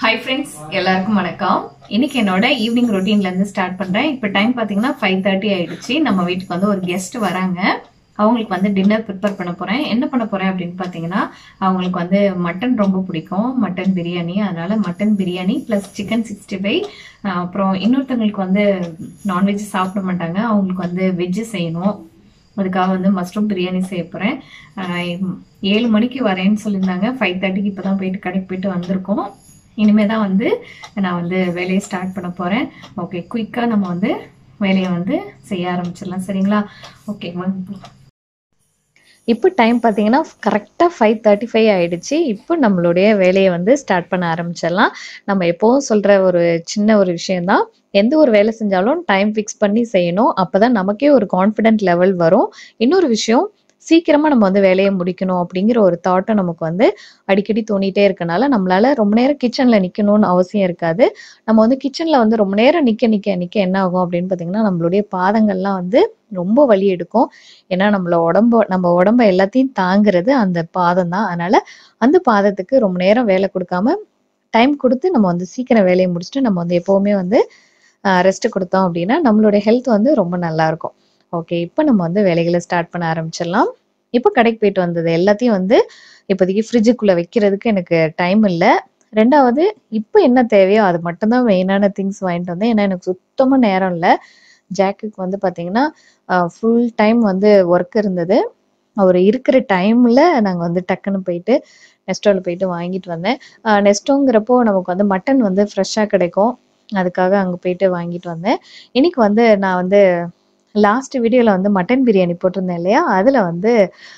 Hi friends எல்லாருக்கும் வணக்கம் இன்னைக்கு என்னோட ஈவினிங் ரொட்டீன்ல இருந்து ஸ்டார்ட் பண்றேன் இப்போ டைம் பாத்தீங்கன்னா ஃபைவ் தேர்ட்டி ஆயிடுச்சு நம்ம வீட்டுக்கு வந்து ஒரு கெஸ்ட் வராங்க அவங்களுக்கு வந்து டின்னர் ப்ரிப்பேர் பண்ண போறேன் என்ன பண்ண போறேன் அப்படின்னு பாத்தீங்கன்னா அவங்களுக்கு வந்து மட்டன் ரொம்ப பிடிக்கும் மட்டன் பிரியாணி அதனால mutton biryani plus chicken sixty five அப்புறம் இன்னொருத்தவங்களுக்கு வந்து நான்வெஜ் சாப்பிட மாட்டாங்க அவங்களுக்கு வந்து வெஜ்ஜு செய்யணும் அதுக்காக வந்து மஷ்ரூம் பிரியாணி செய்ய போகிறேன் ஏழு மணிக்கு வரேன்னு சொல்லியிருந்தாங்க ஃபைவ் தேர்ட்டிக்கு இப்போ தான் போயிட்டு கடைக்கு போயிட்டு வந்திருக்கோம் இனிமே தான் வந்து நான் வந்து வேலையை ஸ்டார்ட் பண்ண போகிறேன் ஓகே குயிக்காக நம்ம வந்து வேலையை வந்து செய்ய ஆரம்பிச்சிடலாம் சரிங்களா ஓகே வாங்க இப்போ டைம் பார்த்தீங்கன்னா கரெக்டாக ஃபைவ் தேர்ட்டி ஃபைவ் ஆயிடுச்சு இப்போ நம்மளுடைய வேலையை வந்து ஸ்டார்ட் பண்ண ஆரம்பிச்சிடலாம் நம்ம எப்போவும் சொல்கிற ஒரு சின்ன ஒரு விஷயம்தான் எந்த ஒரு வேலை செஞ்சாலும் டைம் ஃபிக்ஸ் பண்ணி செய்யணும் அப்பதான் நமக்கே ஒரு கான்ஃபிடென்ட் லெவல் வரும் இன்னொரு விஷயம் சீக்கிரமா நம்ம வந்து வேலையை முடிக்கணும் அப்படிங்கிற ஒரு தாட்டும் நமக்கு வந்து அடிக்கடி தோணிட்டே இருக்கனால நம்மளால ரொம்ப நேரம் கிச்சன்ல நிக்கணும்னு அவசியம் இருக்காது நம்ம வந்து கிச்சன்ல வந்து ரொம்ப நேரம் நிக்க நிக்க நிக்க என்ன ஆகும் அப்படின்னு பாத்தீங்கன்னா நம்மளுடைய பாதங்கள்லாம் வந்து ரொம்ப வலி எடுக்கும் ஏன்னா நம்மள உடம்ப நம்ம உடம்ப எல்லாத்தையும் தாங்குறது அந்த பாதம் தான் அதனால அந்த பாதத்துக்கு ரொம்ப நேரம் வேலை கொடுக்காம டைம் கொடுத்து நம்ம வந்து சீக்கிரம் வேலையை முடிச்சுட்டு நம்ம வந்து எப்பவுமே வந்து ரெஸ்ட் கொடுத்தோம் அப்படின்னா நம்மளுடைய ஹெல்த் வந்து ரொம்ப நல்லா இருக்கும் ஓகே இப்போ நம்ம வந்து வேலைகளை ஸ்டார்ட் பண்ண ஆரம்பிச்சிடலாம் இப்போ கடைக்கு போயிட்டு வந்தது எல்லாத்தையும் வந்து இப்போதைக்கு ஃப்ரிட்ஜுக்குள்ளே வைக்கிறதுக்கு எனக்கு டைம் இல்லை ரெண்டாவது இப்போ என்ன தேவையோ அது மட்டும்தான் மெயினான திங்ஸ் வாங்கிட்டு வந்தேன் ஏன்னா எனக்கு சுத்தமாக நேரம் இல்லை ஜாக்குக்கு வந்து பார்த்தீங்கன்னா ஃபுல் டைம் வந்து ஒர்க் இருந்தது அவர் இருக்கிற டைமில் நாங்கள் வந்து டக்குன்னு போயிட்டு நெஸ்டோவில் போயிட்டு வாங்கிட்டு வந்தேன் நெஸ்டோங்கிறப்போ நமக்கு வந்து மட்டன் வந்து ஃப்ரெஷ்ஷாக கிடைக்கும் அதுக்காக அங்கே போயிட்டு வாங்கிட்டு வந்தேன் இன்னைக்கு வந்து நான் வந்து லாஸ்ட் வீடியோவில் வந்து மட்டன் பிரியாணி போட்டிருந்தேன் இல்லையா அதில் வந்து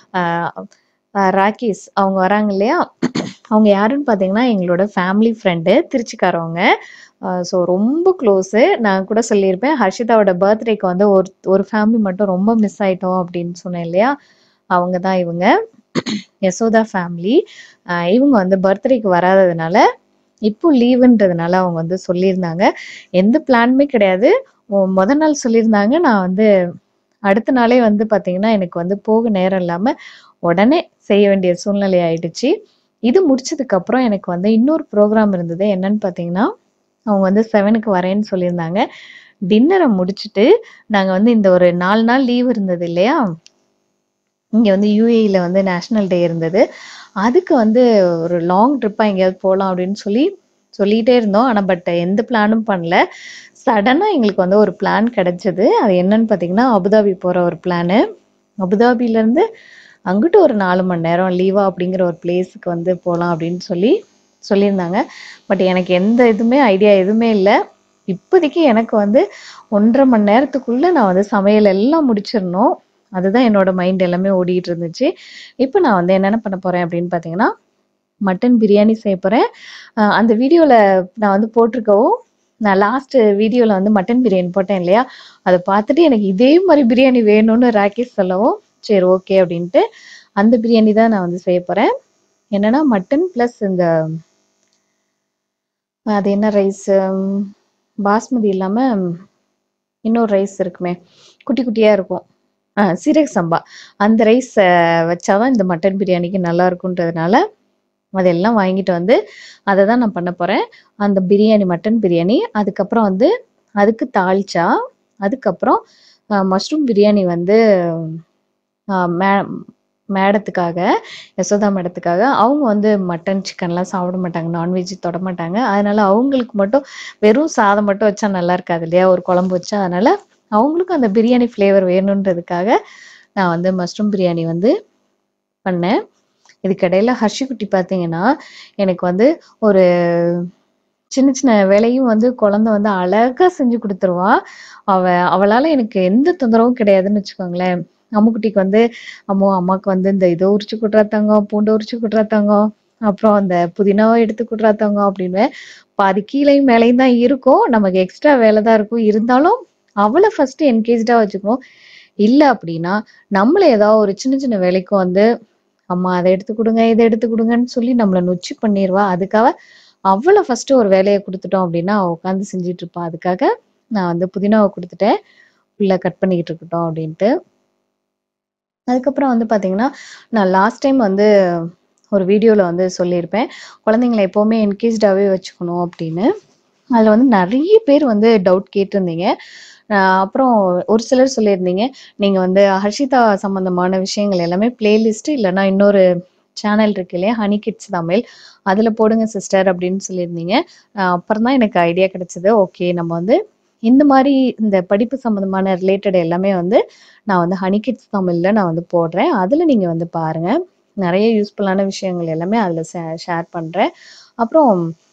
ராக்கீஸ் அவங்க வராங்க இல்லையா அவங்க யாருன்னு பார்த்தீங்கன்னா எங்களோட ஃபேமிலி ஃப்ரெண்டு திருச்சிக்காரவங்க ஸோ ரொம்ப க்ளோஸு நான் கூட சொல்லியிருப்பேன் ஹர்ஷிதாவோட பர்த்டேக்கு வந்து ஒரு ஒரு ஃபேமிலி மட்டும் ரொம்ப மிஸ் ஆயிட்டோம் அப்படின்னு சொன்னேன் இல்லையா அவங்க தான் இவங்க யசோதா ஃபேமிலி இவங்க வந்து பர்த்டேக்கு வராததுனால இப்போ லீவுன்றதுனால அவங்க வந்து சொல்லியிருந்தாங்க எந்த பிளானுமே கிடையாது முத நாள் சொல்லியிருந்தாங்க நான் வந்து அடுத்த நாளே வந்து பார்த்தீங்கன்னா எனக்கு வந்து போக நேரம் இல்லாமல் உடனே செய்ய வேண்டிய சூழ்நிலை ஆயிடுச்சு இது முடிச்சதுக்கு அப்புறம் எனக்கு வந்து இன்னொரு ப்ரோக்ராம் இருந்தது என்னன்னு பார்த்தீங்கன்னா அவங்க வந்து செவனுக்கு வரேன்னு சொல்லியிருந்தாங்க டின்னரை முடிச்சுட்டு நாங்கள் வந்து இந்த ஒரு நாலு நாள் லீவ் இருந்தது இல்லையா இங்கே வந்து யூஏஇல வந்து நேஷ்னல் டே இருந்தது அதுக்கு வந்து ஒரு லாங் ட்ரிப்பாக எங்கேயாவது போகலாம் அப்படின்னு சொல்லி சொல்லிகிட்டே இருந்தோம் ஆனால் பட் எந்த பிளானும் பண்ணல சடனாக எங்களுக்கு வந்து ஒரு பிளான் கிடைச்சது அது என்னன்னு பார்த்தீங்கன்னா அபுதாபி போகிற ஒரு பிளானு அபுதாபிலேருந்து அங்கிட்டு ஒரு நாலு மணி நேரம் லீவா அப்படிங்கிற ஒரு பிளேஸுக்கு வந்து போகலாம் அப்படின்னு சொல்லி சொல்லியிருந்தாங்க பட் எனக்கு எந்த இதுவுமே ஐடியா எதுவுமே இல்லை இப்போதைக்கு எனக்கு வந்து ஒன்றரை மணி நேரத்துக்குள்ளே நான் வந்து சமையல் எல்லாம் முடிச்சிடணும் அதுதான் என்னோட மைண்ட் எல்லாமே ஓடிட்டு இருந்துச்சு இப்போ நான் வந்து என்னென்ன பண்ண போகிறேன் அப்படின்னு பார்த்தீங்கன்னா மட்டன் பிரியாணி செய்ய போகிறேன் அந்த வீடியோவில் நான் வந்து போட்டிருக்கவும் நான் லாஸ்ட் வீடியோவில் வந்து மட்டன் பிரியாணி போட்டேன் இல்லையா அதை பார்த்துட்டு எனக்கு இதே மாதிரி பிரியாணி வேணும்னு ராகேஷ் சொல்லவும் சரி ஓகே அப்படின்ட்டு அந்த பிரியாணி தான் நான் வந்து செய்ய போகிறேன் என்னன்னா மட்டன் ப்ளஸ் இந்த அது என்ன ரைஸ் பாஸ்மதி இல்லாமல் இன்னொரு ரைஸ் இருக்குமே குட்டி குட்டியாக இருக்கும் ஆ சீரக சம்பா அந்த ரைஸ் வச்சாதான் இந்த மட்டன் பிரியாணிக்கு நல்லா இருக்குன்றதுனால அதெல்லாம் வாங்கிட்டு வந்து அதை தான் நான் பண்ண போகிறேன் அந்த பிரியாணி மட்டன் பிரியாணி அதுக்கப்புறம் வந்து அதுக்கு தாளிச்சா அதுக்கப்புறம் மஷ்ரூம் பிரியாணி வந்து மே மேடத்துக்காக யசோதா மேடத்துக்காக அவங்க வந்து மட்டன் சிக்கன்லாம் சாப்பிட மாட்டாங்க நான்வெஜ் தொட மாட்டாங்க அதனால அவங்களுக்கு மட்டும் வெறும் சாதம் மட்டும் வச்சா நல்லா இருக்காது இல்லையா ஒரு குழம்பு வச்சா அதனால அவங்களுக்கும் அந்த பிரியாணி ஃப்ளேவர் வேணுன்றதுக்காக நான் வந்து மஷ்ரூம் பிரியாணி வந்து பண்ணேன் இதுக்கிடையில ஹர்ஷி குட்டி பார்த்தீங்கன்னா எனக்கு வந்து ஒரு சின்ன சின்ன வேலையும் வந்து குழந்தை வந்து அழகா செஞ்சு கொடுத்துருவா அவ அவளால எனக்கு எந்த தொந்தரவும் கிடையாதுன்னு வச்சுக்கோங்களேன் அம்முக்குட்டிக்கு வந்து அம்மோ அம்மாவுக்கு வந்து இந்த இதை உரிச்சு குட்றா தங்கம் பூண்டை உரிச்சு குட்றா தங்கம் அப்புறம் அந்த புதினாவை எடுத்து குட்றா தங்கம் அப்படின்னு பாதி கீழையும் மேலையும் தான் இருக்கும் நமக்கு எக்ஸ்ட்ரா வேலை தான் இருக்கும் இருந்தாலும் அவளை ஃபர்ஸ்ட் என்கேஜா வச்சுக்கணும் இல்லை அப்படின்னா நம்மள ஏதாவது ஒரு சின்ன சின்ன வேலைக்கும் வந்து அம்மா அதை எடுத்து கொடுங்க இதை எடுத்து கொடுங்கன்னு சொல்லி நம்மளை நொச்சி பண்ணிடுவா அதுக்காக அவளை ஃபர்ஸ்ட் ஒரு வேலையை கொடுத்துட்டோம் அப்படின்னா அவள் உட்காந்து செஞ்சுட்டு இருப்பா அதுக்காக நான் வந்து புதினாவை கொடுத்துட்டேன் ஃபுல்லாக கட் பண்ணிக்கிட்டு இருக்கட்டும் அப்படின்ட்டு அதுக்கப்புறம் வந்து பார்த்தீங்கன்னா நான் லாஸ்ட் டைம் வந்து ஒரு வீடியோவில் வந்து சொல்லியிருப்பேன் குழந்தைங்களை எப்போவுமே என்கேஜ்டாகவே வச்சுக்கணும் அப்படின்னு அதில் வந்து நிறைய பேர் வந்து டவுட் கேட்டிருந்தீங்க ஆஹ் அப்புறம் ஒரு சிலர் சொல்லியிருந்தீங்க நீங்கள் வந்து ஹர்ஷிதா சம்மந்தமான விஷயங்கள் எல்லாமே பிளேலிஸ்ட் இல்லைன்னா இன்னொரு சேனல் இருக்கு இல்லையா ஹனி கிட்ஸ் தமிழ் அதில் போடுங்க சிஸ்டர் அப்படின்னு சொல்லியிருந்தீங்க ஆஹ் அப்புறம் தான் எனக்கு ஐடியா கிடைச்சது ஓகே நம்ம வந்து இந்த மாதிரி இந்த படிப்பு சம்மந்தமான ரிலேட்டட் எல்லாமே வந்து நான் வந்து ஹனி கிட்ஸ் தமிழில் நான் வந்து போடுறேன் அதில் நீங்கள் வந்து பாருங்கள் நிறைய யூஸ்ஃபுல்லான விஷயங்கள் எல்லாமே அதில் ஷேர் பண்ணுறேன் அப்புறம்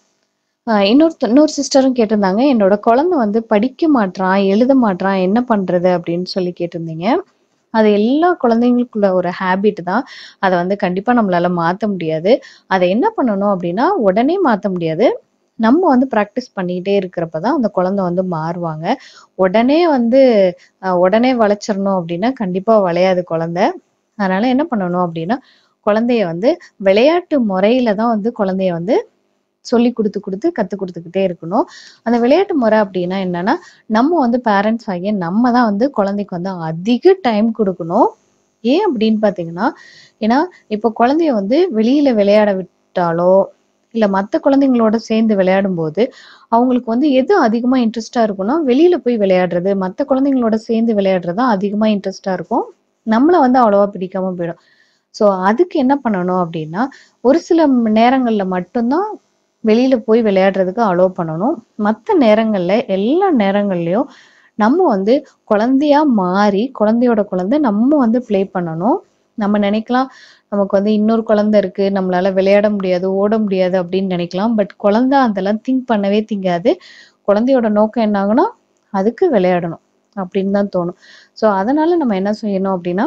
ஆஹ் இன்னொரு இன்னொரு சிஸ்டரும் கேட்டிருந்தாங்க என்னோட குழந்தை வந்து படிக்க மாட்றான் எழுத மாட்றான் என்ன பண்றது அப்படின்னு சொல்லி கேட்டிருந்தீங்க அது எல்லா குழந்தைங்களுக்குள்ள ஒரு ஹேபிட் தான் அதை வந்து கண்டிப்பா நம்மளால மாத்த முடியாது அதை என்ன பண்ணணும் அப்படின்னா உடனே மாத்த முடியாது நம்ம வந்து ப்ராக்டிஸ் பண்ணிக்கிட்டே இருக்கிறப்ப தான் அந்த குழந்தை வந்து மாறுவாங்க உடனே வந்து ஆஹ் உடனே வளைச்சிடணும் அப்படின்னா கண்டிப்பா வளையாது குழந்தை அதனால என்ன பண்ணணும் அப்படின்னா குழந்தைய வந்து விளையாட்டு முறையில தான் வந்து குழந்தைய வந்து சொல்லி கொடுத்து கொடுத்து கத்து கொடுத்துக்கிட்டே இருக்கணும் அந்த விளையாட்டு முறை அப்படின்னா என்னன்னா நம்ம வந்து பேரண்ட்ஸ் ஆகிய நம்ம தான் வந்து குழந்தைக்கு வந்து அதிக டைம் கொடுக்கணும் ஏன் அப்படின்னு பார்த்தீங்கன்னா ஏன்னா இப்போ குழந்தைய வந்து வெளியில விளையாட விட்டாலோ இல்ல மற்ற குழந்தைங்களோட சேர்ந்து விளையாடும் போது அவங்களுக்கு வந்து எது அதிகமா இன்ட்ரெஸ்டா இருக்கும்னா வெளியில போய் விளையாடுறது மற்ற குழந்தைங்களோட சேர்ந்து விளையாடுறது தான் அதிகமா இன்ட்ரெஸ்டா இருக்கும் நம்மள வந்து அவ்வளவா பிடிக்காம போயிடும் ஸோ அதுக்கு என்ன பண்ணணும் அப்படின்னா ஒரு சில நேரங்கள்ல மட்டும்தான் வெளியில போய் விளையாடுறதுக்கு அலோவ் பண்ணணும் மற்ற நேரங்கள்ல எல்லா நேரங்கள்லயும் நம்ம வந்து குழந்தையா மாறி குழந்தையோட குழந்தை நம்ம வந்து ப்ளே பண்ணணும் நம்ம நினைக்கலாம் நமக்கு வந்து இன்னொரு குழந்தை இருக்கு நம்மளால விளையாட முடியாது ஓட முடியாது அப்படின்னு நினைக்கலாம் பட் குழந்தை அதெல்லாம் திங்க் பண்ணவே திங்காது குழந்தையோட நோக்கம் என்ன ஆகும்னா அதுக்கு விளையாடணும் அப்படின்னு தான் தோணும் ஸோ அதனால நம்ம என்ன செய்யணும் அப்படின்னா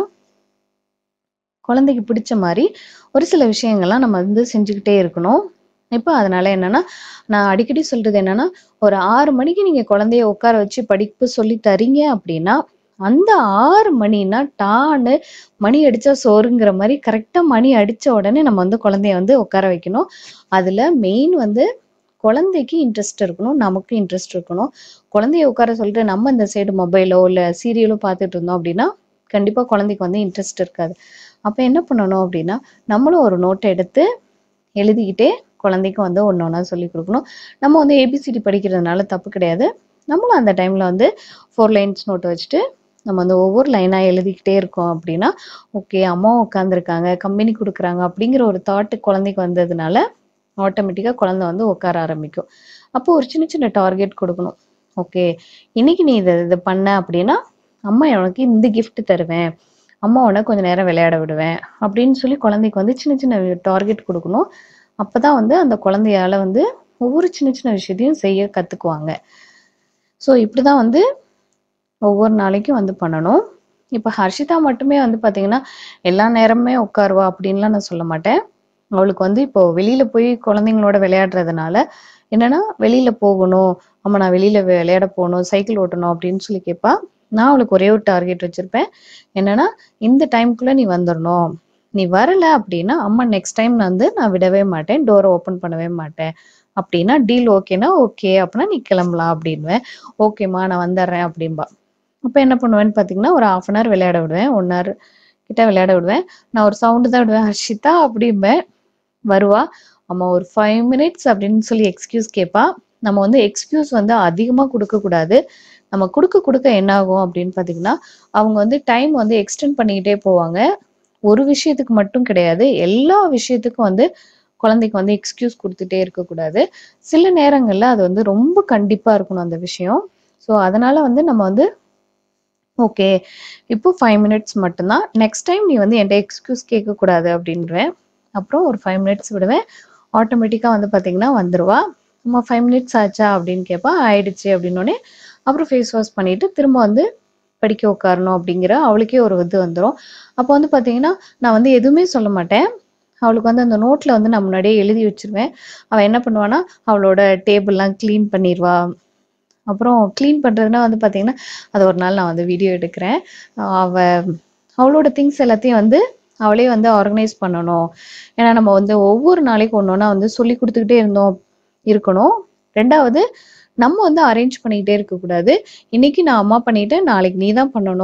குழந்தைக்கு பிடிச்ச மாதிரி ஒரு சில விஷயங்கள்லாம் நம்ம வந்து செஞ்சுக்கிட்டே இருக்கணும் இப்போ அதனால என்னன்னா நான் அடிக்கடி சொல்றது என்னன்னா ஒரு ஆறு மணிக்கு நீங்க குழந்தைய உட்கார வச்சு படிப்பு சொல்லி தரீங்க அப்படின்னா அந்த ஆறு மணினா டான்னு மணி அடிச்சா சோறுங்கிற மாதிரி கரெக்டா மணி அடிச்ச உடனே நம்ம வந்து குழந்தைய வந்து உட்கார வைக்கணும் அதுல மெயின் வந்து குழந்தைக்கு இன்ட்ரெஸ்ட் இருக்கணும் நமக்கு இன்ட்ரெஸ்ட் இருக்கணும் குழந்தைய உட்கார சொல்லிட்டு நம்ம இந்த சைடு மொபைலோ இல்ல சீரியலோ பார்த்துட்டு இருந்தோம் அப்படின்னா கண்டிப்பா குழந்தைக்கு வந்து இன்ட்ரெஸ்ட் இருக்காது அப்ப என்ன பண்ணணும் அப்படின்னா நம்மளும் ஒரு நோட்டை எடுத்து எழுதிக்கிட்டே குழந்தைக்கு வந்து ஒன்று ஒன்றா சொல்லி கொடுக்கணும் நம்ம வந்து ஏபிசிடி படிக்கிறதுனால தப்பு கிடையாது நம்மளும் அந்த டைம்ல வந்து ஃபோர் லைன்ஸ் நோட் வச்சுட்டு நம்ம வந்து ஒவ்வொரு லைனா எழுதிக்கிட்டே இருக்கோம் அப்படின்னா ஓகே அம்மா உட்காந்துருக்காங்க கம்பெனி கொடுக்குறாங்க அப்படிங்கிற ஒரு தாட்டு குழந்தைக்கு வந்ததுனால ஆட்டோமேட்டிக்காக குழந்தை வந்து உட்கார ஆரம்பிக்கும் அப்போ ஒரு சின்ன சின்ன டார்கெட் கொடுக்கணும் ஓகே இன்னைக்கு நீ இதை இது பண்ண அப்படின்னா அம்மா உனக்கு இந்த gift தருவேன் அம்மா உன்னை கொஞ்ச நேரம் விளையாட விடுவேன் அப்படின்னு சொல்லி குழந்தைக்கு வந்து சின்ன சின்ன டார்கெட் கொடுக்கணும் அப்பதான் வந்து அந்த குழந்தையால வந்து ஒவ்வொரு சின்ன சின்ன விஷயத்தையும் செய்ய கத்துக்குவாங்க ஸோ இப்படிதான் வந்து ஒவ்வொரு நாளைக்கும் வந்து பண்ணணும் இப்போ ஹர்ஷிதா மட்டுமே வந்து பாத்தீங்கன்னா எல்லா நேரமுமே உட்காருவா அப்படின்லாம் நான் சொல்ல மாட்டேன் அவளுக்கு வந்து இப்போ வெளியில போய் குழந்தைங்களோட விளையாடுறதுனால என்னன்னா வெளியில போகணும் அம்மா நான் வெளியில விளையாட போகணும் சைக்கிள் ஓட்டணும் அப்படின்னு சொல்லி கேட்பா நான் அவளுக்கு ஒரே ஒரு டார்கெட் வச்சிருப்பேன் என்னன்னா இந்த டைம்குள்ள நீ வந்துடணும் நீ வரல அப்படின்னா அம்மா நெக்ஸ்ட் டைம் வந்து நான் விடவே மாட்டேன் டோரை ஓப்பன் பண்ணவே மாட்டேன் அப்படின்னா டீல் ஓகேனா ஓகே அப்படின்னா நீ கிளம்பலாம் அப்படின்வேன் ஓகேம்மா நான் வந்துடுறேன் அப்படின்பா அப்போ என்ன பண்ணுவேன்னு பார்த்தீங்கன்னா ஒரு ஹாஃப் அன் ஹவர் விளையாட விடுவேன் ஒன் ஹவர் கிட்ட விளையாட விடுவேன் நான் ஒரு சவுண்டு தான் விடுவேன் ஹர்ஷிதா அப்படிம்பேன் வருவா அம்மா ஒரு ஃபைவ் மினிட்ஸ் அப்படின்னு சொல்லி எக்ஸ்கியூஸ் கேட்பா நம்ம வந்து எக்ஸ்கியூஸ் வந்து அதிகமாக கொடுக்கக்கூடாது நம்ம கொடுக்க கொடுக்க என்ன ஆகும் அப்படின்னு பார்த்தீங்கன்னா அவங்க வந்து டைம் வந்து எக்ஸ்டெண்ட் பண்ணிக்கிட்டே போவாங்க ஒரு விஷயத்துக்கு மட்டும் கிடையாது எல்லா விஷயத்துக்கும் வந்து குழந்தைக்கு வந்து எக்ஸ்கியூஸ் கொடுத்துட்டே இருக்கக்கூடாது சில நேரங்கள்ல அது வந்து ரொம்ப கண்டிப்பா இருக்கணும் அந்த விஷயம் ஸோ அதனால வந்து நம்ம வந்து ஓகே இப்போ ஃபைவ் மினிட்ஸ் மட்டும்தான் நெக்ஸ்ட் டைம் நீ வந்து என்கிட்ட எக்ஸ்கியூஸ் கேட்கக்கூடாது அப்படின்றேன் அப்புறம் ஒரு ஃபைவ் மினிட்ஸ் விடுவேன் ஆட்டோமேட்டிக்காக வந்து பார்த்தீங்கன்னா வந்துருவா அம்மா ஃபைவ் மினிட்ஸ் ஆச்சா அப்படின்னு கேட்பா ஆயிடுச்சு அப்படின்னோடனே அப்புறம் ஃபேஸ் வாஷ் பண்ணிட்டு திரும்ப வந்து படிக்க உட்காரணும் அப்படிங்கிற அவளுக்கே ஒரு இது வந்துடும் அப்போ வந்து பார்த்தீங்கன்னா நான் வந்து எதுவுமே சொல்ல மாட்டேன் அவளுக்கு வந்து அந்த நோட்டில் வந்து நான் முன்னாடியே எழுதி வச்சிருவேன் அவள் என்ன பண்ணுவான்னா அவளோட டேபிள்லாம் க்ளீன் பண்ணிடுவா அப்புறம் க்ளீன் பண்ணுறதுனா வந்து பார்த்தீங்கன்னா அது ஒரு நாள் நான் வந்து வீடியோ எடுக்கிறேன் அவ அவளோட திங்ஸ் எல்லாத்தையும் வந்து அவளே வந்து ஆர்கனைஸ் பண்ணணும் ஏன்னா நம்ம வந்து ஒவ்வொரு நாளைக்கு ஒன்று ஒன்றா வந்து சொல்லி கொடுத்துக்கிட்டே இருந்தோம் இருக்கணும் ரெண்டாவது நம்ம வந்து அரேஞ்ச் பண்ணிக்கிட்டே இருக்கக்கூடாது இன்னைக்கு நான் அம்மா பண்ணிட்டேன் நாளைக்கு நீ தான் பண்ணணும்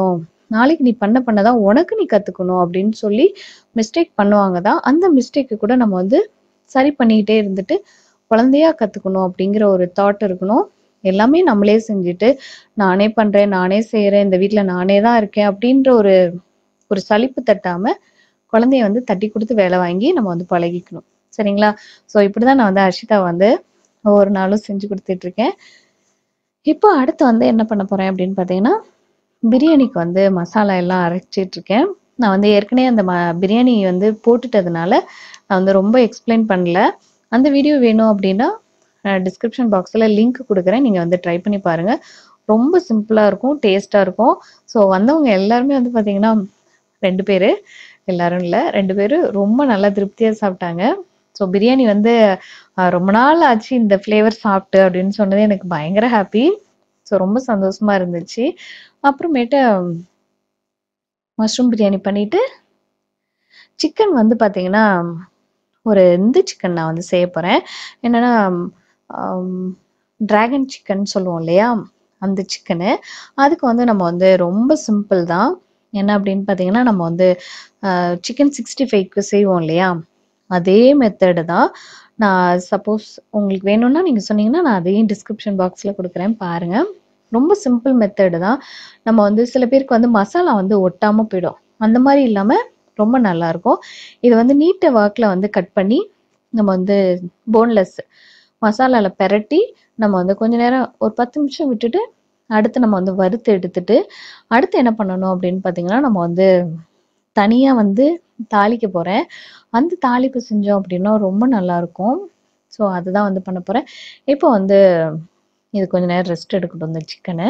நாளைக்கு நீ பண்ண பண்ணதான் உனக்கு நீ கத்துக்கணும் அப்படின்னு சொல்லி மிஸ்டேக் பண்ணுவாங்க தான் அந்த மிஸ்டேக்கு கூட நம்ம வந்து சரி பண்ணிக்கிட்டே இருந்துட்டு குழந்தையா கத்துக்கணும் அப்படிங்கிற ஒரு தாட் இருக்கணும் எல்லாமே நம்மளே செஞ்சுட்டு நானே பண்றேன் நானே செய்யறேன் இந்த வீட்ல நானே தான் இருக்கேன் அப்படின்ற ஒரு ஒரு சலிப்பு தட்டாம குழந்தைய வந்து தட்டி கொடுத்து வேலை வாங்கி நம்ம வந்து பழகிக்கணும் சரிங்களா ஸோ இப்படிதான் நான் வந்து அர்ஷிதா வந்து ஒவ்வொரு நாளும் செஞ்சு கொடுத்துட்டு இருக்கேன் இப்போ அடுத்து வந்து என்ன பண்ண போறேன் அப்படின்னு பார்த்தீங்கன்னா பிரியாணிக்கு வந்து மசாலா எல்லாம் அரைச்சிட்டு இருக்கேன் நான் வந்து ஏற்கனவே அந்த ம பிரியாணி வந்து போட்டுட்டதுனால நான் வந்து ரொம்ப எக்ஸ்பிளைன் பண்ணல அந்த வீடியோ வேணும் அப்படின்னா டிஸ்கிரிப்ஷன் பாக்ஸில் லிங்க் கொடுக்குறேன் நீங்கள் வந்து ட்ரை பண்ணி பாருங்க ரொம்ப சிம்பிளாக இருக்கும் டேஸ்ட்டாக இருக்கும் ஸோ வந்தவங்க எல்லாருமே வந்து பார்த்தீங்கன்னா ரெண்டு பேர் எல்லாரும் இல்லை ரெண்டு பேர் ரொம்ப நல்லா திருப்தியாக சாப்பிட்டாங்க ஸோ பிரியாணி வந்து அஹ், ரொம்ப நாள் ஆச்சு இந்த ஃப்ளேவர் சாப்பிட்டு அப்படின்னு சொன்னது எனக்கு பயங்கர ஹாப்பி ஸோ ரொம்ப சந்தோஷமா இருந்துச்சு அப்புறமேட்டு மஷ்ரூம் பிரியாணி பண்ணிட்டு சிக்கன் வந்து பார்த்தீங்கன்னா ஒரு இந்த சிக்கன் நான் வந்து செய்ய போகிறேன் என்னன்னா டிராகன் சிக்கன் சொல்லுவோம் இல்லையா அந்த சிக்கனு அதுக்கு வந்து நம்ம வந்து ரொம்ப சிம்பிள் தான் என்ன அப்படின்னு பார்த்தீங்கன்னா நம்ம வந்து சிக்கன் சிக்ஸ்டி ஃபைவ்க்கு செய்வோம் இல்லையா அதே மெத்தடு தான் நான் சப்போஸ் உங்களுக்கு வேணும்னா நீங்கள் சொன்னீங்கன்னா நான் அதையும் டிஸ்கிரிப்ஷன் பாக்ஸில் கொடுக்குறேன் பாருங்கள் ரொம்ப சிம்பிள் மெத்தடு தான் நம்ம வந்து சில பேருக்கு வந்து மசாலா வந்து ஒட்டாமல் போயிடும் அந்த மாதிரி இல்லாமல் ரொம்ப நல்லா இருக்கும் இது வந்து நீட்ட வாக்கில் வந்து கட் பண்ணி நம்ம வந்து போன்லெஸ் மசாலாவில் பெரட்டி நம்ம வந்து கொஞ்ச நேரம் ஒரு பத்து நிமிஷம் விட்டுட்டு அடுத்து நம்ம வந்து வறுத்து எடுத்துட்டு அடுத்து என்ன பண்ணணும் அப்படின்னு பார்த்தீங்கன்னா நம்ம வந்து தனியாக வந்து தாளிக்க போகிறேன் அந்த தாளிப்பு செஞ்சோம் அப்படின்னா ரொம்ப நல்லா இருக்கும் ஸோ அதுதான் வந்து பண்ண போகிறேன் இப்போ வந்து இது கொஞ்ச நேரம் ரெஸ்ட் எடுக்கட்டும் இந்த சிக்கனு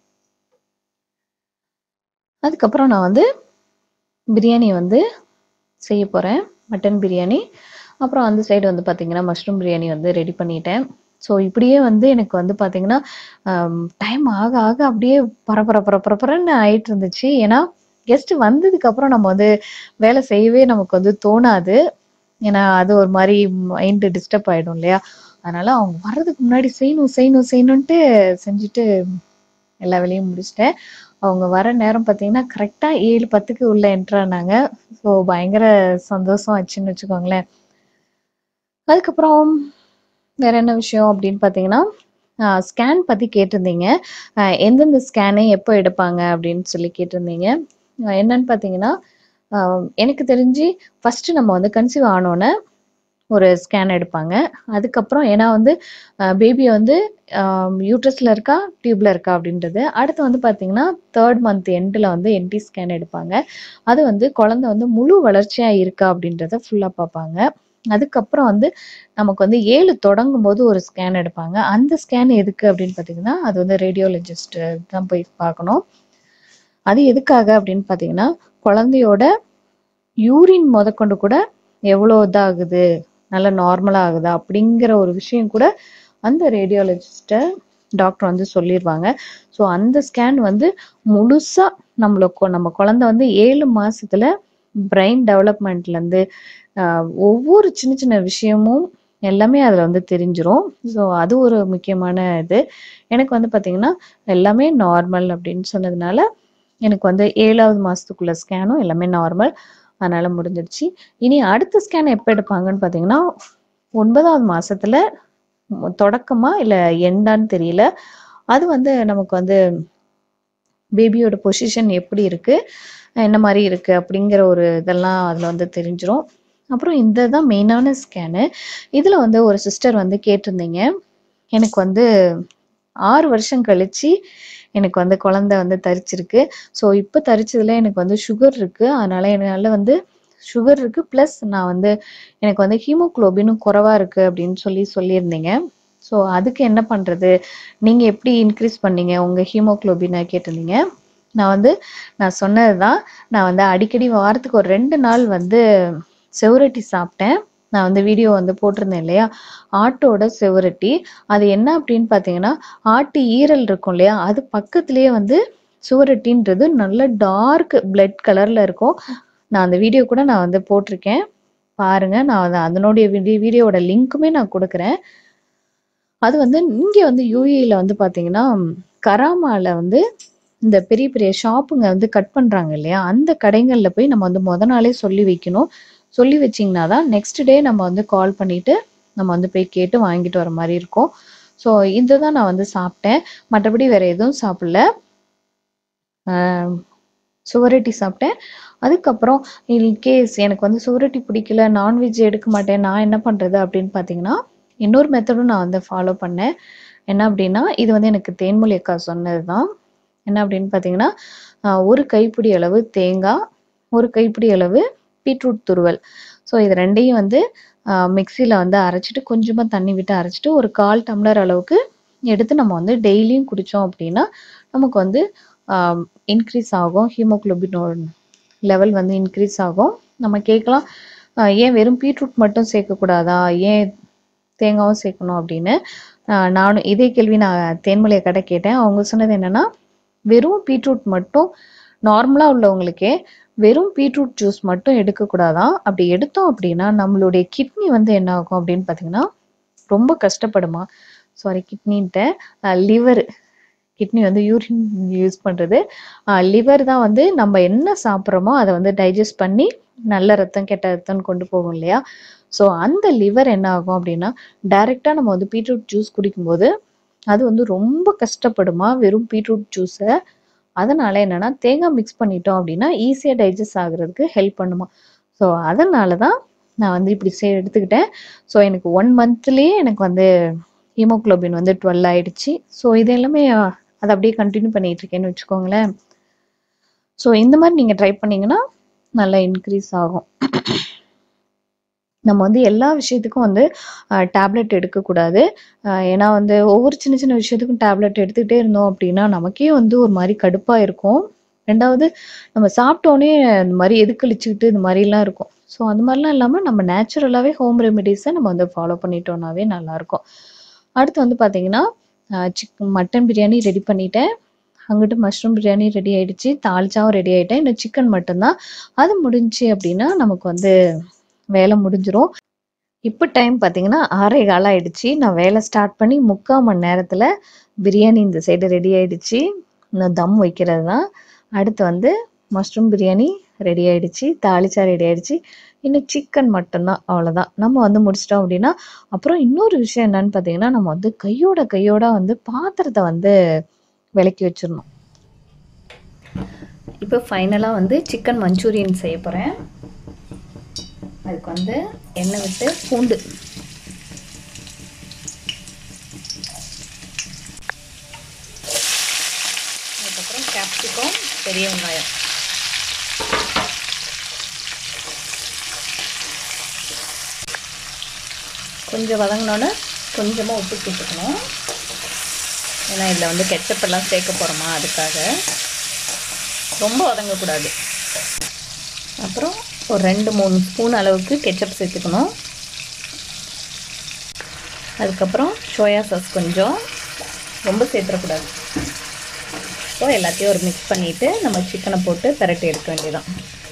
அதுக்கப்புறம் நான் வந்து பிரியாணி வந்து செய்ய போகிறேன் மட்டன் பிரியாணி அப்புறம் அந்த சைடு வந்து பார்த்தீங்கன்னா மஷ்ரூம் பிரியாணி வந்து ரெடி பண்ணிட்டேன் ஸோ இப்படியே வந்து எனக்கு வந்து பார்த்தீங்கன்னா டைம் ஆக ஆக அப்படியே பரபர பரபரன்னு ஆயிட்டு இருந்துச்சு ஏன்னா கெஸ்ட் வந்ததுக்கு அப்புறம் நம்ம வந்து வேலை செய்யவே நமக்கு வந்து தோணாது ஏன்னா அது ஒரு மாதிரி மைண்டு டிஸ்டர்ப் ஆயிடும் இல்லையா அதனால அவங்க வர்றதுக்கு முன்னாடி செய்யணும் செய்யணும் செய்யணும்ட்டு செஞ்சுட்டு எல்லா வேலையும் முடிச்சிட்டேன் அவங்க வர நேரம் பார்த்தீங்கன்னா கரெக்டாக ஏழு பத்துக்கு உள்ள என்ட்ரு ஆனாங்க ஸோ பயங்கர சந்தோஷம் ஆச்சுன்னு வச்சுக்கோங்களேன் அதுக்கப்புறம் வேற என்ன விஷயம் அப்படின்னு பார்த்தீங்கன்னா ஸ்கேன் பற்றி கேட்டிருந்தீங்க ஆஹ் எந்தெந்த ஸ்கேனு எப்போ எடுப்பாங்க அப்படின்னு சொல்லி கேட்டிருந்தீங்க ஆஹ் என்னன்னு பார்த்தீங்கன்னா ஆஹ் எனக்கு தெரிஞ்சு ஃபர்ஸ்ட் நம்ம வந்து கன்சீவ் ஆனோன்னே ஒரு ஸ்கேன் எடுப்பாங்க அதுக்கப்புறம் ஏன்னா வந்து பேபி வந்து யூட்ரஸ்ல இருக்கா டியூப்ல இருக்கா அப்படின்றது அடுத்து வந்து பார்த்தீங்கன்னா தேர்ட் மந்த் எண்டில் வந்து என்டி ஸ்கேன் எடுப்பாங்க அது வந்து குழந்தை வந்து முழு வளர்ச்சியா இருக்கா அப்படின்றத ஃபுல்லாக பார்ப்பாங்க அதுக்கப்புறம் வந்து நமக்கு வந்து ஏழு தொடங்கும் போது ஒரு ஸ்கேன் எடுப்பாங்க அந்த ஸ்கேன் எதுக்கு அப்படின்னு பார்த்தீங்கன்னா அது வந்து ரேடியோலஜிஸ்ட் தான் போய் பார்க்கணும் அது எதுக்காக அப்படின்னு பார்த்தீங்கன்னா குழந்தையோட யூரின் முதற்கொண்டு கூட எவ்வளோ இதாகுது நல்ல நார்மலாக ஆகுதா அப்படிங்கிற ஒரு விஷயம் கூட அந்த ரேடியாலஜிஸ்ட்டை டாக்டர் வந்து சொல்லிடுவாங்க ஸோ அந்த ஸ்கேன் வந்து முழுசா நம்மளுக்கு நம்ம குழந்தை வந்து ஏழு மாசத்துல பிரெயின் டெவலப்மெண்ட்லேருந்து ஒவ்வொரு சின்ன சின்ன விஷயமும் எல்லாமே அதில் வந்து தெரிஞ்சிரும் ஸோ அது ஒரு முக்கியமான இது எனக்கு வந்து பார்த்தீங்கன்னா எல்லாமே நார்மல் அப்படின்னு சொன்னதுனால எனக்கு வந்து ஏழாவது மாதத்துக்குள்ள ஸ்கேனும் எல்லாமே நார்மல் அதனால முடிஞ்சிடுச்சு இனி அடுத்த ஸ்கேன் எப்போ எடுப்பாங்கன்னு பார்த்தீங்கன்னா ஒன்பதாவது மாசத்துல மு- தொடக்கமா இல்லை எண்டான்னு தெரியல அது வந்து நமக்கு வந்து பேபியோட பொசிஷன் எப்படி இருக்கு என்ன மாதிரி இருக்கு அப்படிங்கிற ஒரு இதெல்லாம் அதில் வந்து தெரிஞ்சிரும் அப்புறம் இந்த தான் மெயினான ஸ்கேனு இதில் வந்து ஒரு சிஸ்டர் வந்து கேட்டிருந்தீங்க எனக்கு வந்து ஆறு வருஷம் கழிச்சு எனக்கு வந்து குழந்தை வந்து தரிச்சிருக்கு ஸோ இப்போ தரிச்சதுல எனக்கு வந்து சுகர் இருக்கு அதனால என்னால் வந்து சுகர் இருக்கு ப்ளஸ் நான் வந்து எனக்கு வந்து ஹீமோகுளோபினும் குறைவா இருக்கு அப்படின்னு சொல்லி சொல்லியிருந்தீங்க ஸோ அதுக்கு என்ன பண்றது நீங்க எப்படி இன்க்ரீஸ் பண்ணீங்க உங்க ஹீமோகுளோபினை கேட்டிருந்தீங்க நான் வந்து நான் சொன்னதுதான் நான் வந்து அடிக்கடி வாரத்துக்கு ஒரு ரெண்டு நாள் வந்து செவரட்டி சாப்பிட்டேன் நான் வந்து வீடியோ வந்து போட்டிருந்தேன் இல்லையா ஆட்டோட செவரட்டி அது என்ன அப்படின்னு பார்த்தீங்கன்னா ஆட்டு ஈரல் இருக்கும் இல்லையா அது பக்கத்துலயே வந்து சுவரொட்டின்றது நல்ல டார்க் பிளட் கலர்ல இருக்கும் நான் அந்த வீடியோ கூட நான் வந்து போட்டிருக்கேன் பாருங்க நான் வந்து அதனுடைய வீடியோ வீடியோவோட லிங்க்குமே நான் கொடுக்குறேன் அது வந்து இங்க வந்து யூஏல வந்து பாத்தீங்கன்னா கராமால வந்து இந்த பெரிய பெரிய ஷாப்புங்க வந்து கட் பண்றாங்க இல்லையா அந்த கடைகள்ல போய் நம்ம வந்து முத நாளே சொல்லி வைக்கணும் சொல்லி வச்சிங்கன்னா தான் நெக்ஸ்ட் டே நம்ம வந்து கால் பண்ணிட்டு நம்ம வந்து போய் கேட்டு வாங்கிட்டு வர மாதிரி இருக்கும் ஸோ இதுதான் நான் வந்து சாப்பிட்டேன் மற்றபடி வேற எதுவும் சாப்பிடல ஆஹ் சுவரொட்டி சாப்பிட்டேன் அதுக்கப்புறம் இன்கேஸ் எனக்கு வந்து சுவரொட்டி பிடிக்கல நான்வெஜ் எடுக்க மாட்டேன் நான் என்ன பண்றது அப்படின்னு பார்த்தீங்கன்னா இன்னொரு மெத்தடும் நான் வந்து ஃபாலோ பண்ணேன் என்ன அப்படின்னா இது வந்து எனக்கு தேன்மொழி அக்கா சொன்னது தான் என்ன அப்படின்னு பார்த்தீங்கன்னா ஆஹ் ஒரு கைப்பிடி அளவு தேங்காய் ஒரு கைப்பிடி அளவு பீட்ரூட் துருவல் ஸோ இது ரெண்டையும் வந்து மிக்சியில் வந்து அரைச்சிட்டு கொஞ்சமாக தண்ணி விட்டு அரைச்சிட்டு ஒரு கால் டம்ளர் அளவுக்கு எடுத்து நம்ம வந்து டெய்லியும் குடித்தோம் அப்படின்னா நமக்கு வந்து இன்க்ரீஸ் ஆகும் ஹீமோக்ளோபினோட லெவல் வந்து இன்க்ரீஸ் ஆகும் நம்ம கேட்கலாம் ஆஹ் ஏன் வெறும் பீட்ரூட் மட்டும் சேர்க்கக்கூடாதா ஏன் தேங்காவும் சேர்க்கணும் அப்படின்னு ஆஹ் நானும் இதே கேள்வி நான் தேன்மொழியை கடை கேட்டேன் அவங்க சொன்னது என்னன்னா வெறும் பீட்ரூட் மட்டும் நார்மலாக உள்ளவங்களுக்கே வெறும் பீட்ரூட் ஜூஸ் மட்டும் எடுக்கக்கூடாதான் அப்படி எடுத்தோம் அப்படின்னா நம்மளுடைய கிட்னி வந்து என்ன ஆகும் அப்படின்னு பார்த்தீங்கன்னா ரொம்ப கஷ்டப்படுமா சாரி கிட்னின்ட்டு லிவர் கிட்னி வந்து யூரின் யூஸ் பண்ணுறது லிவர் தான் வந்து நம்ம என்ன சாப்பிட்றோமோ அதை வந்து டைஜஸ்ட் பண்ணி நல்ல ரத்தம் கெட்ட ரத்தம்னு கொண்டு போகும் இல்லையா ஸோ அந்த லிவர் என்ன ஆகும் அப்படின்னா டைரெக்டாக நம்ம வந்து பீட்ரூட் ஜூஸ் குடிக்கும்போது அது வந்து ரொம்ப கஷ்டப்படுமா வெறும் பீட்ரூட் ஜூஸை அதனால என்னன்னா தேங்காய் மிக்ஸ் பண்ணிட்டோம் அப்படின்னா ஈஸியாக டைஜஸ்ட் ஆகுறதுக்கு ஹெல்ப் பண்ணுமா ஸோ அதனால தான் நான் வந்து இப்படி சே எடுத்துக்கிட்டேன் ஸோ எனக்கு ஒன் மந்த்லேயே எனக்கு வந்து ஹீமோக்ளோபின் வந்து டுவெல் ஆயிடுச்சு ஸோ இது எல்லாமே அஹ், அதை அப்படியே கண்டினியூ பண்ணிட்டு இருக்கேன்னு வச்சுக்கோங்களேன் ஸோ இந்த மாதிரி நீங்கள் ட்ரை பண்ணீங்கன்னா நல்லா இன்க்ரீஸ் ஆகும் நம்ம வந்து எல்லா விஷயத்துக்கும் வந்து டேப்லெட் எடுக்கக்கூடாது அஹ் ஏன்னா வந்து ஒவ்வொரு சின்ன சின்ன விஷயத்துக்கும் டேப்லெட் எடுத்துக்கிட்டே இருந்தோம் அப்படின்னா நமக்கே வந்து ஒரு மாதிரி கடுப்பாக இருக்கும் ரெண்டாவது நம்ம சாப்பிட்டோன்னே இந்த மாதிரி எதுக்கழிச்சுக்கிட்டு இந்த மாதிரிலாம் இருக்கும் ஸோ அந்த மாதிரிலாம் இல்லாமல் நம்ம நேச்சுரலாகவே ஹோம் ரெமெடிஸை நம்ம வந்து ஃபாலோ பண்ணிட்டோம்னாவே நல்லாயிருக்கும் அடுத்து வந்து பார்த்தீங்கன்னா சிக்கன் மட்டன் பிரியாணி ரெடி பண்ணிட்டேன் அங்கிட்டு மஷ்ரூம் பிரியாணி ரெடி ஆயிடுச்சு தாளிச்சாவும் ரெடி ஆயிட்டேன் இன்னும் சிக்கன் மட்டும்தான் அது முடிஞ்சுச்சு அப்படின்னா நமக்கு வந்து வேலை முடிஞ்சிரும் இப்போ டைம் பார்த்தீங்கன்னா ஆறே காலம் ஆயிடுச்சு நான் வேலை ஸ்டார்ட் பண்ணி முக்கால் மணி நேரத்தில் பிரியாணி இந்த சைடு ரெடி ஆயிடுச்சு இன்னும் தம் வைக்கிறது தான் அடுத்து வந்து மஷ்ரூம் பிரியாணி ரெடி ஆயிடுச்சு தாளிச்சா ரெடி ஆயிடுச்சு இன்னும் சிக்கன் மட்டும்தான் அவ்வளோதான் நம்ம வந்து முடிச்சிட்டோம் அப்படின்னா அப்புறம் இன்னொரு விஷயம் என்னன்னு பார்த்தீங்கன்னா நம்ம வந்து கையோட கையோட வந்து பாத்திரத்தை வந்து விலக்கி வச்சிடணும் இப்போ ஃபைனலாக வந்து சிக்கன் மஞ்சூரியன் செய்ய போகிறேன் அதுக்கு வந்து எண்ணெய் விட்டு பூண்டு அதுக்கப்புறம் கேப்சிகம் பெரிய வெங்காயம் கொஞ்சம் வதங்கினோன்னே கொஞ்சமாக உப்பு சேர்த்துக்கணும் ஏன்னா இதில் வந்து கெச்சப் எல்லாம் சேர்க்க போகிறோமா அதுக்காக ரொம்ப வதங்கக்கூடாது அப்புறம் ஒரு ரெண்டு மூணு ஸ்பூன் அளவுக்கு கெச்சப் சேர்த்துக்கணும் அதுக்கப்புறம் சோயா சாஸ் கொஞ்சம் ரொம்ப சேர்த்துடக்கூடாது ஸோ எல்லாத்தையும் ஒரு மிக்ஸ் பண்ணிவிட்டு நம்ம சிக்கனை போட்டு பிரட்டி எடுக்க வேண்டியதான்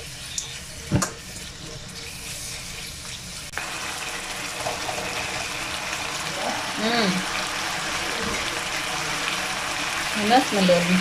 ம் என்ன ஸ்மெல் வருது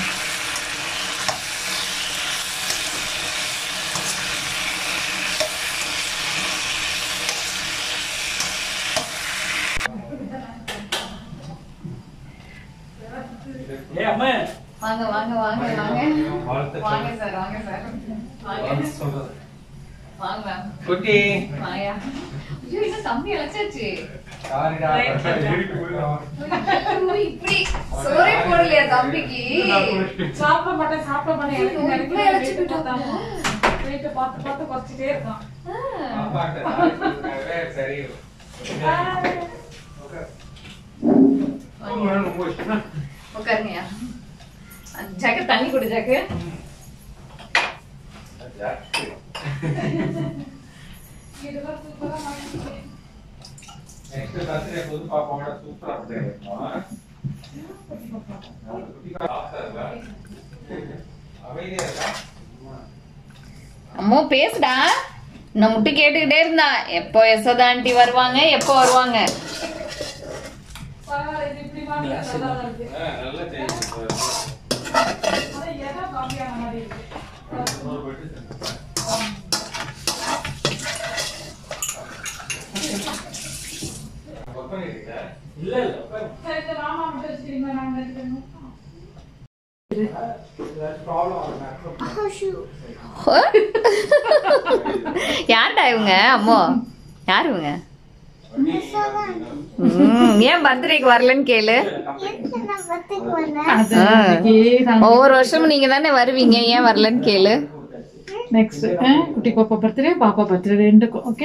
ஏ அம்மா வாங்க வாங்க வாங்க வாங்க வாழ்த்து வாங்க சார் வாங்க சார் வாங்க சொல்றது வாங்க குட்டி வாயா ஐயோ இன்னும் தம்பி அழைச்சாச்சு சாரிடா இப்படி சோறே போடலையா தம்பிக்கு சாப்பிட மாட்டேன் சாப்பிட மாட்டேன் எனக்கு இப்படி நிறைய அழைச்சு weight போயிட்டாங்க. போட்டாங்க. weight பார்த்து பார்த்து குறைச்சிட்டே இருக்கான் சரி உட்காருங்கய்யா ஜாக்கு தண்ணி கொடு ஜாக்கு இதெல்லாம் சூப்பரா மாட்டிக்கிட்டேன். நெக்ஸ்ட் பர்த்டே புது பாப்பாவோட சூப்பரா பண்ணிருக்கோம் அமைதியா இருக்கா அம்மோ பேசுடா நான் முட்டு கேட்டுக்கிட்டே இருந்தா எப்போ யசோதா ஆண்டி வருவாங்க எப்போ வருவாங்க பரவாயில்ல, இது இப்படி மாட்டிக்கிட்டா நல்லா தான் இருக்கு. ஆ, நல்லா செய்யுது அதான் இடம் கம்மியான மாதிரி இருக்கு இன்னொரு பெட்டு செஞ்சு. ஒர்க் பண்ணிருக்கீங்க? இல்ல இல்ல உட்காரு. சரி இந்த மாமா மட்டும் வச்சுக்கிறீங்களா நாங்க எடுத்துக்கணும் ஏதாச்சும் problem ஆகுதுன்னா யார்டா இவங்க அம்மோ யார் இவங்க ம், ஏன் பர்த்டேக்கு வரலன்னு கேளு அது ஆ. இன்னைக்கு நாங்க ஒவ்வொரு வருஷமும் நீங்க தானே வருவீங்க ஏன் வரலன்னு கேளு நெக்ஸ்ட் குட்டி பாப்பா பர்த்டே பாப்பா பர்த்டே ரெண்டுக்கும் ஓகே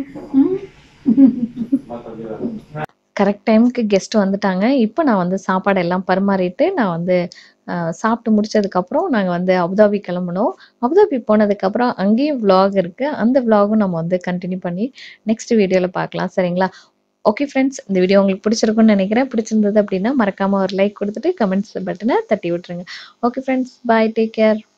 மத்தபடி வேற. கரெக்ட் டைமுக்கு கெஸ்ட் வந்துட்டாங்க இப்போ நான் வந்து சாப்பாடு எல்லாம் பரிமாறிட்டு நான் வந்து அஹ், சாப்பிட்டு முடிச்சதுக்கப்புறம் நாங்கள் வந்து அபுதாபி கிளம்பணும் அபுதாபி போனதுக்கப்புறம் அங்கேயும் vlog இருக்கு அந்த vlog-ம் நம்ம வந்து கண்டினியூ பண்ணி நெக்ஸ்ட் வீடியோவில் பார்க்கலாம் சரிங்களா ஓகே ஃப்ரெண்ட்ஸ் இந்த வீடியோ உங்களுக்கு பிடிச்சிருக்கும்னு நினைக்கிறேன் பிடிச்சிருந்தது அப்படின்னா மறக்காம ஒரு லைக் கொடுத்துட்டு கமெண்ட்ஸ் பட்டனை தட்டி விட்டுருங்க okay friends bye take care